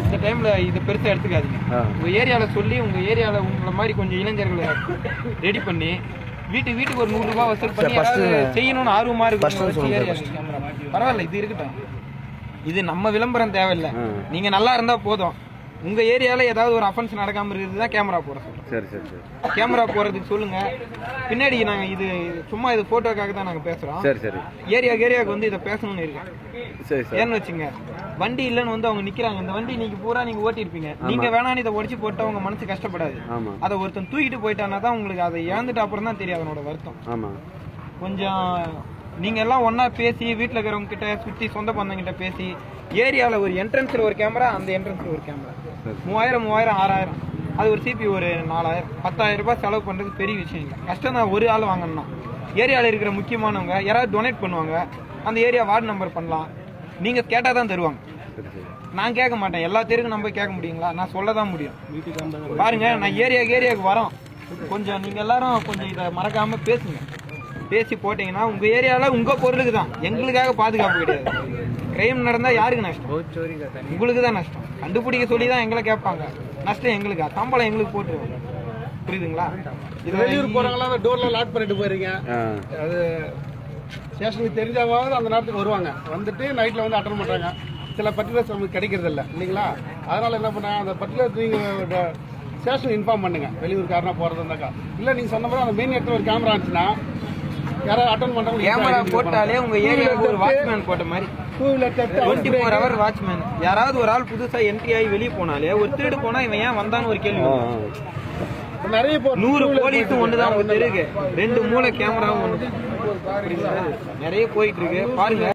இந்த டைம்ல இது பெருசா எடுத்துக்காதீங்க ஆ. உங்க ஏரியால சொல்லி உங்க ஏரியால உங்களை மாதிரி கொஞ்சம் இளைஞர்களை ரெடி பண்ணி வீட்டுக்கு வீட்டுக்கு ஒரு நூறு ரூபாய் வசூல் பண்ணி சரி, first யாராவது செய்யணும்னு ஆர்வமா first இருக்கு சொல்லுங்க, ஏரியா கேமரா பரவாயில்ல இது இருக்கட்டும் இது நம்ம விளம்பரம் தேவையில்லை ஆ. நீங்க நல்லா இருந்தா போதும் உங்க ஏரியால ஏதாவது ஒரு அஃபென்ஸ் நடக்காம இருக்கிறது தான் கேமரா போட சொல்றோம் சரி சரி சரி கேமரா போறதுக்கு சொல்லுங்க பின்னாடி நாங்க இது சும்மா இது போட்டோக்காக தான் நாங்க பேசுறோம் சரி சரி ஏரியா ஏரியாவுக்கு வந்து இதை பேசணும்னு இருக்கேன் சரி சார் ஏன்னு வச்சுங்க வண்டி இல்லைன்னு வந்து அவங்க நிக்கிறாங்க இந்த வண்டி நீங்க பூரா நீங்க ஓட்டிருப்பீங்க நீங்க வேணான்னு இதை உடச்சு போட்டா உங்க மனசு கஷ்டப்படாது ஆமா அதை ஒருத்தன் தூக்கிட்டு போயிட்டானா தான் உங்களுக்கு அதை இழந்துட்ட அப்புறம் தான் தெரியும் அதனோட வருத்தம் ஆமா கொஞ்சம் நீங்க எல்லாம் ஒண்ணா பேசி வீட்ல இருக்கிறவங்க கிட்ட சுத்தி சொந்த பந்தங்கிட்ட பேசி ஏரியால ஒரு என்ட்ரன்ஸ்ல ஒரு கேமரா அந்த என்ட்ரன்ஸ்ல ஒரு கேமரா சரி. மூவாயிரம் மூவாயிரம் ஆறாயிரம் அது ஒரு சிபி ஒரு நாலாயிரம் பத்தாயிரம் ரூபாய் செலவு பண்றது பெரிய விஷயம் இல்லை கஷ்டம் தான் ஒரு ஆள் வாங்கணும்னா ஏரியால இருக்கிற முக்கியமானவங்க யாராவது டொனேட் பண்ணுவாங்க அந்த ஏரியா வார்டு நம்பர் பண்ணலாம் நீங்க கேட்டா தான் தருவாங்க சரி சரி நான் கேட்க மாட்டேன் எல்லா தெருக்கும் நம்ம கேட்க முடியுங்களா நான் சொல்ல தான் முடியும் பாருங்க நான் ஏரியா ஏரியாவுக்கு வரோம் கொஞ்சம் நீங்க எல்லாரும் கொஞ்சம் இதை மறக்காம பேசுங்க பேசி போட்டீங்கன்னா உங்க ஏரியால உங்க பொருளுக்கு தான் எங்களுக்காக பாதுகாப்பு கிடையாது கிரைம் நடந்தா யாருக்கு நஷ்டம் உங்களுக்கு தான் நஷ்டம் கண்டுபிடிக்க சொல்லி தான் எங்களை கேட்பாங்க நஷ்டம் எங்களுக்கு சம்பளம் எங்களுக்கு போட்டுருவாங்க புரியுதுங்களா இது வெளியூர் போறவங்களாம் அந்த டோர்ல லாக் பண்ணிட்டு போயிருங்க ஆ அது ஸ்டேஷனுக்கு தெரிஞ்சாவது அந்த நேரத்துக்கு வருவாங்க வந்துட்டு நைட்ல வந்து அட்டன் பண்றாங்க சில பர்டிகுலர்ஸ் நமக்கு கிடைக்கிறது இல்ல இல்லைங்களா அதனால என்ன பண்ணாங்க அந்த பர்டிகுலர் நீங்க ஸ்டேஷன் இன்ஃபார்ம் பண்ணுங்க வெளியூர்காரனா போறது இருந்தாக்கா இல்ல நீங்க சொன்ன மாதிரி அந்த மெயின் இடத்துல ஒரு கேமரா இருந்துச்சுன்னா யாராவது அட்டன் பண்றவங்க கேமரா போட்டாலே உங்க ஏரியாவுக்கு ஒரு வாட்ச்மேன் போட்ட மாதிரி two wheeler twenty four hour watchman யாராவது ஒரு ஆள் புதுசா என்ட்ரி ஆகி வெளியே போனாலே ஒரு திருடு போனா இவன் ஏன் வந்தான்னு ஒரு கேள்வி ஆ, வரும். ஆ. நிறைய போ நூறு போலீஸும் ஒண்ணுதான் உங்க தெருக்கு ரெண்டு மூளை கேமராவும் ஒண்ணு புரியுதா? நிறைய போயிட்டு இருக்கு பாருங்க